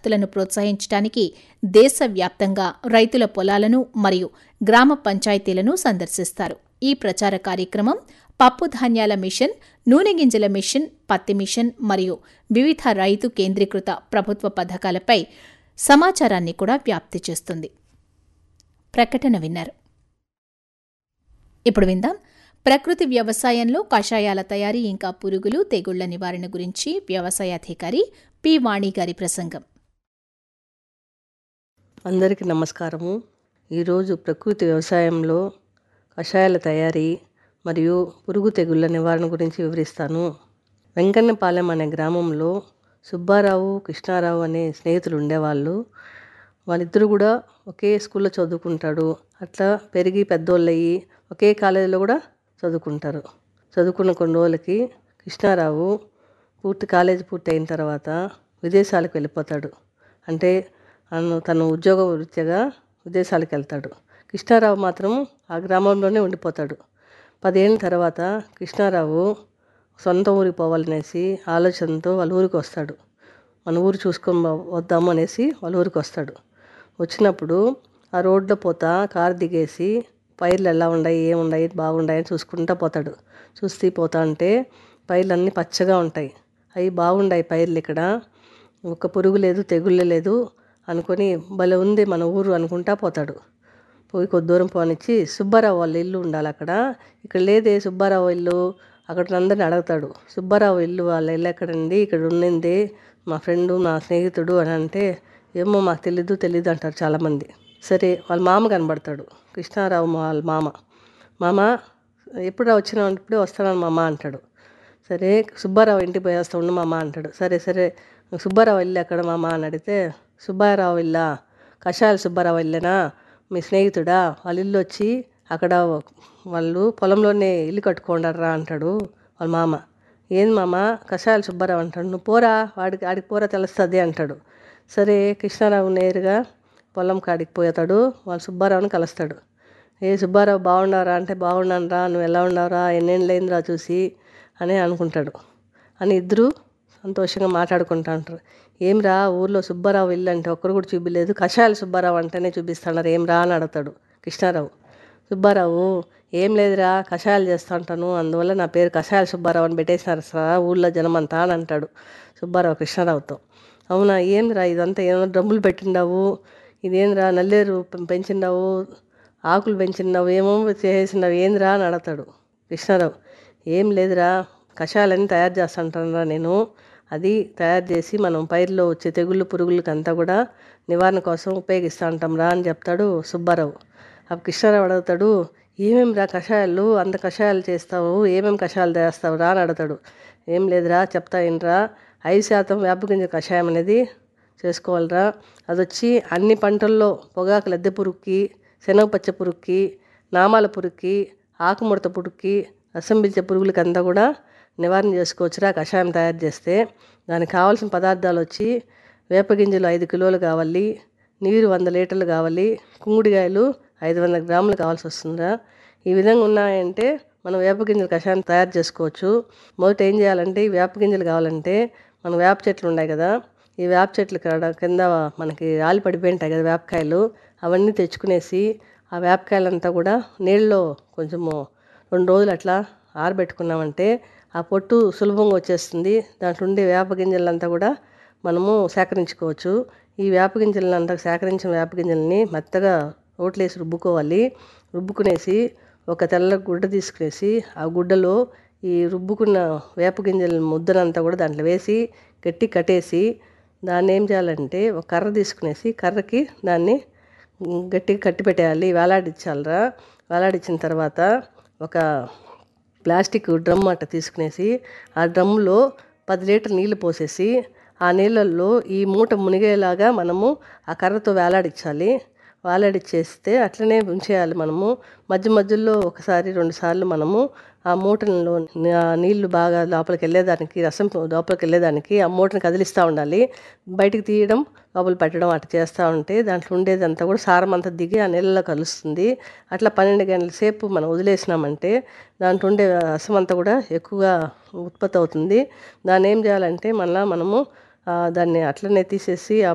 ఉత్పత్తులను ప్రోత్సహించడానికి దేశవ్యాప్తంగా రైతుల పొలాలను మరియు గ్రామ పంచాయతీలను సందర్శిస్తారు ఈ ప్రచార కార్యక్రమం పప్పు ధాన్యాల మిషన్ నూనె గింజల మిషన్ పత్తి మిషన్ మరియు వివిధ రైతు కేంద్రీకృత ప్రభుత్వ పథకాలపై సమాచారాన్ని కూడా వ్యాప్తి చేస్తుంది ప్రకటన విన్నారు ఇప్పుడు విందాం ప్రకృతి వ్యవసాయంలో కషాయాల తయారీ ఇంకా పురుగులు తెగుళ్ల నివారణ గురించి వ్యవసాయాధికారి పి వాణి గారి ప్రసంగం అందరికీ నమస్కారము ఈరోజు ప్రకృతి వ్యవసాయంలో కషాయాల తయారీ మరియు పురుగు తెగుళ్ళ నివారణ గురించి వివరిస్తాను వెంకన్నపాలెం అనే గ్రామంలో సుబ్బారావు కృష్ణారావు అనే స్నేహితులు ఉండేవాళ్ళు వాళ్ళిద్దరూ కూడా ఒకే స్కూల్లో చదువుకుంటాడు అట్లా పెరిగి పెద్దోళ్ళయ్యి ఒకే కాలేజీలో కూడా చదువుకుంటారు చదువుకున్న కొన్ని రోజులకి కృష్ణారావు పూర్తి కాలేజీ పూర్తి అయిన తర్వాత విదేశాలకు వెళ్ళిపోతాడు అంటే అను తను ఉద్యోగ వృత్తిగా విదేశాలకు వెళ్తాడు కృష్ణారావు మాత్రం ఆ గ్రామంలోనే ఉండిపోతాడు పదేళ్ళ తర్వాత కృష్ణారావు సొంత ఊరికి పోవాలనేసి ఆలోచనతో వాళ్ళ ఊరికి వస్తాడు మన ఊరు చూసుకొని వద్దాము అనేసి వాళ్ళ ఊరికి వస్తాడు వచ్చినప్పుడు ఆ రోడ్లో పోతా కారు దిగేసి పైర్లు ఎలా ఉన్నాయి ఏమున్నాయి బాగున్నాయి అని చూసుకుంటా పోతాడు చూస్తూ పోతా అంటే పైర్లు అన్నీ పచ్చగా ఉంటాయి అవి బాగున్నాయి పైర్లు ఇక్కడ ఒక్క పురుగు లేదు తెగుళ్ళు లేదు అనుకొని భలే ఉంది మన ఊరు అనుకుంటా పోతాడు పోయి కొద్ది దూరం పోనిచ్చి సుబ్బారావు వాళ్ళ ఇల్లు ఉండాలి అక్కడ ఇక్కడ లేదే సుబ్బారావు ఇల్లు అక్కడ అందరిని అడుగుతాడు సుబ్బారావు ఇల్లు వాళ్ళ ఇల్లు ఎక్కడండి ఇక్కడ ఉండింది మా ఫ్రెండు మా స్నేహితుడు అని అంటే ఏమో మాకు తెలీదు తెలీదు అంటారు చాలామంది సరే వాళ్ళ మామ కనబడతాడు కృష్ణారావు వాళ్ళ మామ మామ ఎప్పుడు వచ్చినావు ఇప్పుడే వస్తాను మామ అంటాడు సరే సుబ్బారావు ఇంటికి పోయి వస్తా ఉండు మామ అంటాడు సరే సరే సుబ్బారావు ఇల్లు ఎక్కడ మామ అని అడిగితే సుబ్బారావు ఇల్లా కషాయాల సుబ్బారావు ఇల్లేనా మీ స్నేహితుడా వాళ్ళ ఇల్లు వచ్చి అక్కడ వాళ్ళు పొలంలోనే ఇల్లు కట్టుకోండరా అంటాడు వాళ్ళ మామ ఏంది మామ కషాయాల సుబ్బారావు అంటాడు నువ్వు పోరా వాడికి ఆడికి పోరా తెలుస్తుంది అంటాడు సరే కృష్ణారావు నేరుగా పొలం కాడికి పోతాడు వాళ్ళ సుబ్బారావుని కలుస్తాడు ఏ సుబ్బారావు బాగున్నారా అంటే బాగున్నాను రా నువ్వు ఎలా ఉన్నావురా ఎన్నేళ్ళు అయిందిరా చూసి అని అనుకుంటాడు అని ఇద్దరు సంతోషంగా మాట్లాడుకుంటా ఉంటారు ఏం రా ఊర్లో సుబ్బారావు ఇల్లు అంటే ఒక్కరు కూడా చూపిలేదు కషాయాల సుబ్బారావు అంటేనే చూపిస్తున్నారు ఏం రా అని అడుగుతాడు కృష్ణారావు సుబ్బారావు ఏం లేదురా కషాయాలు చేస్తూ ఉంటాను అందువల్ల నా పేరు కషాయాల సుబ్బారావు అని పెట్టేసినారు సార్ ఊళ్ళో జనమంతా అని అంటాడు సుబ్బారావు కృష్ణారావుతో అవునా ఏందిరా ఇదంతా ఏమో డ్రమ్ములు పెట్టిండావు ఇదేంద్రా నల్లేరు పెంచిండావు ఆకులు పెంచినావు ఏమో చేసినావు ఏందిరా అని అడుగుతాడు కృష్ణారావు ఏం లేదురా కషాయాలన్నీ తయారు చేస్తుంటానురా నేను అది తయారు చేసి మనం పైర్లో వచ్చే తెగుళ్ళు పురుగులకి అంతా కూడా నివారణ కోసం ఉపయోగిస్తూ ఉంటాం రా అని చెప్తాడు సుబ్బారావు అప్పుడు కృష్ణారావు అడుగుతాడు ఏమేమి రా కషాయాలు అంత కషాయాలు చేస్తావు ఏమేమి కషాయాలు చేస్తావు రా అని అడుగుతాడు ఏం లేదురా చెప్తా ఏంట్రా ఐదు శాతం వేపగింజ కషాయం అనేది చేసుకోవాలిరా అది వచ్చి అన్ని పంటల్లో పొగాకు లద్దె పురుగుకి శనగపచ్చ పురుగుకి నామాల పురుగుకి ఆకుముడత పురుగుకి రసం పీల్చే పురుగులకి అంతా కూడా నివారణ చేసుకోవచ్చురా కషాయం తయారు చేస్తే దానికి కావాల్సిన పదార్థాలు వచ్చి వేపగింజలు ఐదు కిలోలు కావాలి నీరు వంద లీటర్లు కావాలి కుంగుడికాయలు ఐదు వందల గ్రాములు కావాల్సి వస్తుందా ఈ విధంగా ఉన్నాయంటే మనం వేపగింజల కషాయం తయారు చేసుకోవచ్చు మొదట ఏం చేయాలంటే ఈ వేపగింజలు కావాలంటే మన వేప చెట్లు ఉన్నాయి కదా ఈ వేప చెట్లు కాడ కింద మనకి రాలి పడిపోయి ఉంటాయి కదా వేపకాయలు అవన్నీ తెచ్చుకునేసి ఆ వేపకాయలంతా కూడా నీళ్ళలో కొంచెము రెండు రోజులు అట్లా ఆరబెట్టుకున్నామంటే ఆ పొట్టు సులభంగా వచ్చేస్తుంది దాంట్లో ఉండే వేప గింజలంతా కూడా మనము సేకరించుకోవచ్చు ఈ వేప గింజలంతా సేకరించిన వేప గింజల్ని మెత్తగా రోట్లేసి రుబ్బుకోవాలి రుబ్బుకునేసి ఒక తెల్ల గుడ్డ తీసుకునేసి ఆ గుడ్డలో ఈ రుబ్బుకున్న వేప గింజల ముద్దనంతా కూడా దాంట్లో వేసి గట్టి కట్టేసి దాన్ని ఏం చేయాలంటే ఒక కర్ర తీసుకునేసి కర్రకి దాన్ని గట్టిగా కట్టి పెట్టేయాలి వేలాడించాలరా వేలాడించిన తర్వాత ఒక ప్లాస్టిక్ డ్రమ్ అట్ట తీసుకునేసి ఆ డ్రమ్లో పది లీటర్ నీళ్లు పోసేసి ఆ నీళ్ళల్లో ఈ మూట మునిగేలాగా మనము ఆ కర్రతో వేలాడించాలి వేలాడిచ్చేస్తే అట్లనే ఉంచేయాలి మనము మధ్య మధ్యలో ఒకసారి రెండు సార్లు మనము ఆ మూటలో నీళ్లు బాగా లోపలికి వెళ్ళేదానికి రసం లోపలికి వెళ్ళేదానికి ఆ మూటను కదిలిస్తూ ఉండాలి బయటికి తీయడం లోపల పెట్టడం అట్లా చేస్తూ ఉంటే దాంట్లో ఉండేదంతా కూడా సారం అంతా దిగి ఆ నీళ్ళలో కలుస్తుంది అట్లా పన్నెండు గంటల సేపు మనం వదిలేసినామంటే దాంట్లో ఉండే రసం అంతా కూడా ఎక్కువగా ఉత్పత్తి అవుతుంది దాన్ని ఏం చేయాలంటే మళ్ళీ మనము దాన్ని అట్లనే తీసేసి